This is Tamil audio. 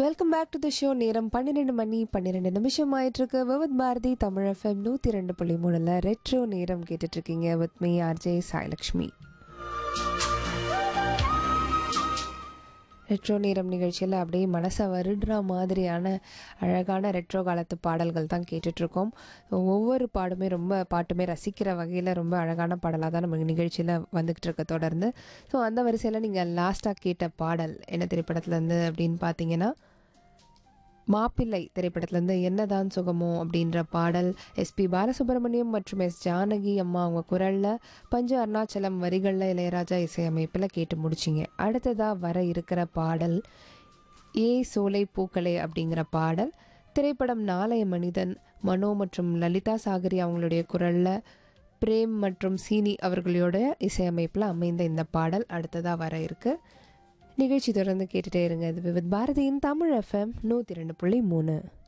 welcome back to the show நேரம் பன்னிரெண்டு மணி பன்னிரெண்டு நிமிஷம் ஆயிட்டிருக்கு விவத் பாரதி தமிழ் எஃப்எம் நூற்றி ரெண்டு புள்ளி மூணில் ரெட்ரோ நேரம் கேட்டுட்ருக்கீங்க with me RJ Sailakshmi retro நேரம் நிகழ்ச்சியில் அப்படியே மனசை வருடுற மாதிரியான அழகான ரெட்ரோ காலத்து பாடல்கள் தான் கேட்டுட்ருக்கோம் ஒவ்வொரு பாடுமே ரொம்ப பாட்டுமே ரசிக்கிற வகையில் ரொம்ப அழகான பாடலாக தான் நம்ம நிகழ்ச்சியில் வந்துக்கிட்டு இருக்க தொடர்ந்து ஸோ அந்த வரிசையில் நீங்கள் லாஸ்ட்டாக கேட்ட பாடல் என்ன திரைப்படத்துலேருந்து அப்படின்னு பார்த்தீங்கன்னா மாப்பிள்ளை திரைப்படத்துலேருந்து என்னதான் சுகமோ அப்படின்ற பாடல் எஸ்பி பாலசுப்ரமணியம் மற்றும் எஸ் ஜானகி அம்மா அவங்க குரலில் பஞ்சு அருணாச்சலம் வரிகளில் இளையராஜா இசையமைப்பில் கேட்டு முடிச்சிங்க அடுத்ததாக வர இருக்கிற பாடல் ஏ சோலை பூக்களே அப்படிங்கிற பாடல் திரைப்படம் நாளைய மனிதன் மனோ மற்றும் லலிதா சாகரி அவங்களுடைய குரலில் பிரேம் மற்றும் சீனி அவர்களோட இசையமைப்பில் அமைந்த இந்த பாடல் அடுத்ததாக வர இருக்கு நிகழ்ச்சி தொடர்ந்து கேட்டுட்டே இருங்க இது விவித் பாரதியின் தமிழ் எஃப்எம் நூற்றி ரெண்டு புள்ளி மூணு